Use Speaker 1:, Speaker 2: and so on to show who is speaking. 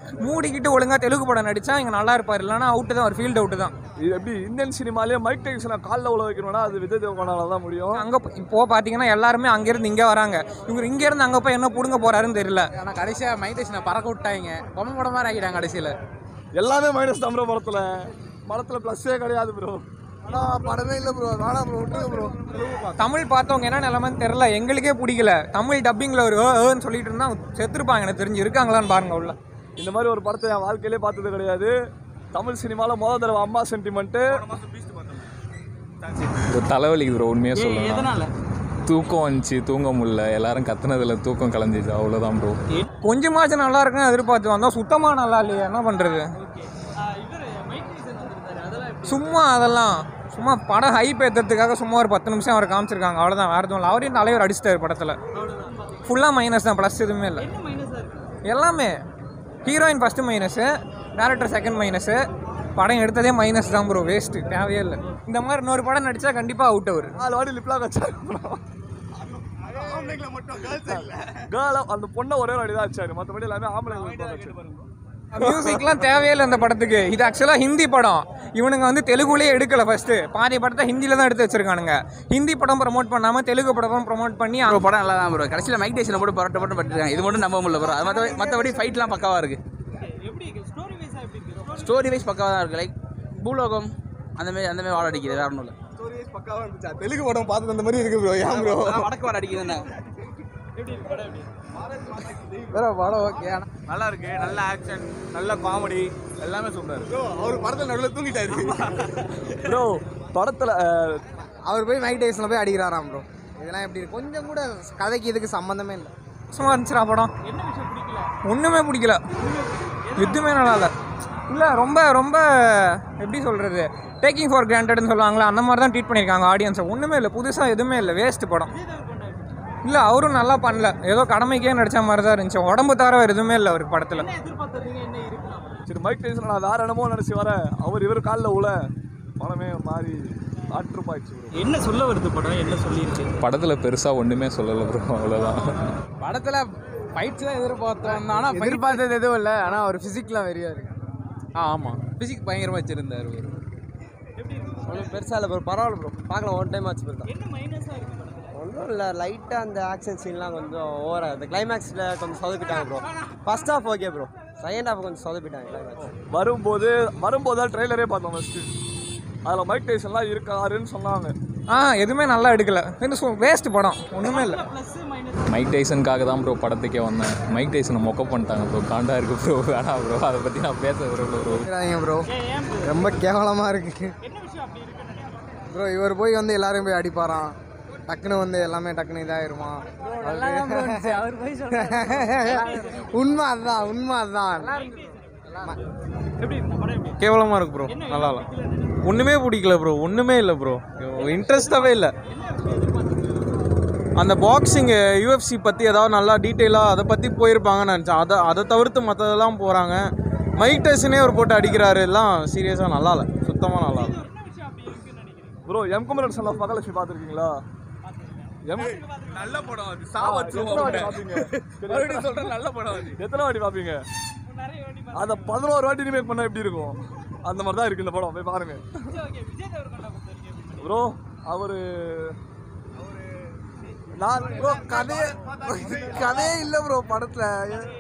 Speaker 1: மூடிக்கிட்டு ஒழுங்கா தெலுங்கு படம் நடிச்சா இங்க நல்லா இருப்பாரு இல்லைன்னா அவுட்டு தான் ஒரு ஃபீல்டு அவுட்டு தான்
Speaker 2: இது எப்படி இந்தியன் சினிமாலேயே மைக் டைசனை காலில் உள்ள வைக்கணும்னா அது விஜய் தேவகோனால தான் முடியும்
Speaker 1: அங்க போ- இப்போ பாத்தீங்கன்னா எல்லாருமே அங்கிருந்து இங்க வராங்க இவங்க இங்க இருந்து அங்க போய் என்ன புடுங்க போறாருன்னு தெரியல
Speaker 3: ஆனால் கடைசியாக மைதேஷனை பறக்க விட்டாங்க பொம்மை படம் மாதிரி ஆக்கிட்டாங்க கடைசியில்
Speaker 2: எல்லாமே மைனஸ் தான் ப்ரோ படத்தில் படத்தில் ப்ளஸ்ஸே கிடையாது ப்ரோ
Speaker 4: ஆனால் படமே இல்லை ப்ரோ வேணாம் ப்ரோ விட்டுருங்க ப்ரோ
Speaker 1: தமிழ் பார்த்தவங்க என்ன நிலைமைன்னு தெரியல எங்களுக்கே பிடிக்கல தமிழ் டப்பிங்ல ஒரு ஏ, ஏன்னு சொல்லிட்டு இருந்தா செத்துருப்பாங்க எனக்கு தெரிஞ்சு இருக்காங்களான்னு பாருங்க உள்ள
Speaker 2: இந்த மாதிரி ஒரு படத்தை என் வாழ்க்கையிலே பார்த்தது கிடையாது தமிழ் சினிமாவில் முதல் தடவை அம்மா சென்டிமெண்ட்டு
Speaker 5: ஒரு தலைவலிக்குது ப்ரோ உண்மையாக சொல்லணும் தூக்கம் வந்துச்சு தூங்க முடியல எல்லாரும் கத்துனதுல தூக்கம் கலைஞ்சிச்சு அவ்வளோதான் ப்ரோ
Speaker 1: கொஞ்சமாச்சும் நல்லா இருக்குன்னு எதிர்பார்த்து வந்தோம் சுத்தமா நல்லா இல்லையா என்ன பண்றது சும்மா அதெல்லாம் சும்மா படம் ஹைப் ஏற்றுறதுக்காக சும்மா ஒரு பத்து நிமிஷம் அவர் காமிச்சிருக்காங்க அவ்வளோதான் வேறு எதுவும் இல்லை அவரையும் தலைவர் அடிச்சிட்டாரு படத்தில் ஃபுல்லாக மைனஸ் தான் ப்ளஸ் எதுவுமே இல்லை எல்லாமே heroine first minus director second minus படம் எடுத்ததே மைனஸ் தான் ப்ரோ வேஸ்ட்டு தேவையே இல்லை இந்த மாதிரி இன்னொரு படம் நடித்தா கண்டிப்பாக அவுட் அவர்
Speaker 2: நாலு வாட்டி லிப்லாக் வச்சாரு கேர்ள அந்த பொண்ணை ஒரே வாட்டி தான் வச்சாரு மற்றபடி எல்லாமே ஆம்பளை வச்சாரு
Speaker 1: மியூசிக்லாம் தேவையே இல்லை இந்த படத்துக்கு இது ஆக்சுவலாக ஹிந்தி படம் இவனுங்க வந்து தெலுங்குலேயே எடுக்கல ஃபர்ஸ்ட் பாதி படத்தை ஹிந்தியில் தான் எடுத்து வச்சிருக்கானுங்க ஹிந்தி படம் ப்ரமோட் பண்ணாமல் தெலுங்கு படம் ப்ரமோட் பண்ணி
Speaker 3: ப்ரோ படம் நல்லா தான் ப்ரோ கடைசியில் மைக் டேஷனை போட்டு பரட்ட பட்டு பட்டுருக்காங்க இது மட்டும் நம்ப முடியல ப்ரோ அது மற்றபடி மற்றபடி ஃபைட்லாம் பக்காவாக இருக்குது ஸ்டோரி வைஸ் பக்காவாக தான் இருக்குது லைக் பூலோகம் அந்த மாதிரி அந்த மாதிரி வாழ அடிக்குது வேற ஒன்றும் இல்லை
Speaker 4: பக்காவாக இருந்துச்சா தெலுங்கு படம் பார்த்து அந்த மாதிரி இருக்கு ப்ரோ ஏன் ப்ரோ
Speaker 3: வடக்கு வாழ அடிக்குது என்ன
Speaker 4: வேற படம் ஓகே
Speaker 2: நல்லா இருக்கு நல்ல ஆக்ஷன் நல்ல காமெடி எல்லாமே சூப்பர்
Speaker 4: ப்ரோ அவர் படத்தில் நடுவில் தூங்கிட்டாரு
Speaker 2: ப்ரோ படத்தில்
Speaker 4: அவர் போய் மைக் டைஸில் போய் அடிக்கிறாராம் ப்ரோ இதெல்லாம் எப்படி இருக்கு? கொஞ்சம் கூட கதைக்கு இதுக்கு சம்மந்தமே இல்லை
Speaker 1: சும்மா இருந்துச்சுடா படம் ஒன்றுமே பிடிக்கல எதுவுமே நல்லா இல்லை இல்லை ரொம்ப ரொம்ப எப்படி சொல்கிறது டேக்கிங் ஃபார் கிராண்டட்னு சொல்லுவாங்களா அந்த மாதிரி தான் ட்ரீட் பண்ணியிருக்காங்க ஆடியன்ஸை ஒன்றுமே இல்லை புதுசாக எதுவுமே இல்லை வேஸ்ட் படம் இல்லை அவரும் நல்லா பண்ணல ஏதோ கடமைக்கே நடித்த மாதிரி தான் இருந்துச்சு உடம்பு தவிர வேறு எதுவுமே இல்லை அவருக்கு படத்தில்
Speaker 2: சரி மைக் டைசன் நான் வேற என்னமோ நினச்சி வரேன் அவர் இவர் காலில் உள்ள படமே மாறி ஆற்றுப்பாயிடுச்சு ப்ரோ
Speaker 6: என்ன சொல்ல வருது படம் என்ன சொல்லியிருக்கு
Speaker 5: படத்தில் பெருசாக ஒன்றுமே சொல்லலை ப்ரோ அவ்வளோதான்
Speaker 3: படத்தில் ஃபைட்ஸ் தான் எதிர்பார்த்தோம் ஆனால்
Speaker 4: எதிர்பார்த்தது எதுவும் இல்லை ஆனால் அவர் ஃபிசிக்லாம் வெறியா இருக்கு
Speaker 3: ஆ ஆமாம் ஃபிசிக்ஸ் பயங்கரமாக வச்சுருந்தார் ஒரு
Speaker 4: ஒன்றும் பெருசாக இல்லை ப்ரோ பரவாயில்ல ப்ரோ பார்க்கலாம் ஒன் டைம் ஆச்சு தான் ஒன்றும் இல்லை லைட்டாக அந்த ஆக்ஷன் சீன்லாம் கொஞ்சம் ஓவராக இந்த கிளைமேக்ஸில் கொஞ்சம் சொதப்பிட்டாங்க bro first half okay bro second half கொஞ்சம் சொதப்பிட்டாங்க கிளைமேக்ஸ்
Speaker 2: வரும்போது வரும்போது தான் ட்ரெய்லரே பார்த்தோம் ஃபஸ்ட்டு அதில் மைக் டைசன்லாம் இருக்காருன்னு சொன்னாங்க
Speaker 1: ஆ எதுவுமே நல்லா எடுக்கல வேஸ்ட் படம் ஒன்றுமே இல்லை
Speaker 5: மைக் டைசனுக்காக தான் ப்ரோ படத்துக்கே வந்தேன் மைக் டைசனை மொக்க பண்ணிட்டாங்க ப்ரோ காண்டா இருக்கு ப்ரோ வேணாம் ப்ரோ அதை பற்றி நான் பேச விரும்பல ப்ரோ
Speaker 4: ப்ரோ ரொம்ப கேவலமாக இருக்கு ப்ரோ இவர் போய் வந்து எல்லாரையும் போய் அடிப்பாராம் டக்குன்னு வந்து எல்லாமே டக்குன்னு இதாயிருமா உண்மை அதுதான் உண்மை அதுதான்
Speaker 7: கேவலமாக இருக்கு ப்ரோ நல்லா இல்லை ஒன்றுமே பிடிக்கல ப்ரோ ஒன்றுமே இல்லை ப்ரோ இன்ட்ரெஸ்டாகவே இல்லை அந்த பாக்ஸிங்கு யூஎஃப்சி பற்றி ஏதாவது நல்லா டீட்டெயிலாக அதை பற்றி போயிருப்பாங்கன்னு நினச்சேன் அதை அதை தவிர்த்து மற்றதெல்லாம் போகிறாங்க மைக் டெஸ்னே அவர் போட்டு அடிக்கிறாரு எல்லாம் சீரியஸாக நல்லா இல்லை சுத்தமாக நல்லா இல்லை
Speaker 2: bro M Kumaran son of Mahalakshmi பார்த்துருக்கீங்களா எம்
Speaker 5: நல்ல படம் அது
Speaker 2: எத்தனை வாட்டி பார்ப்பீங்க
Speaker 5: சொல்கிறேன் நல்ல படம் அது
Speaker 2: எத்தனை வாட்டி பார்ப்பீங்க அதை பதினோரு வாட்டி ரீமேக் பண்ணால் எப்படி இருக்கும் அந்த மாதிரி தான் இருக்கு இந்த படம் போய் பாருங்க ப்ரோ அவரு நான்
Speaker 4: ப்ரோ கதையே கதையே இல்லை ப்ரோ படத்தில்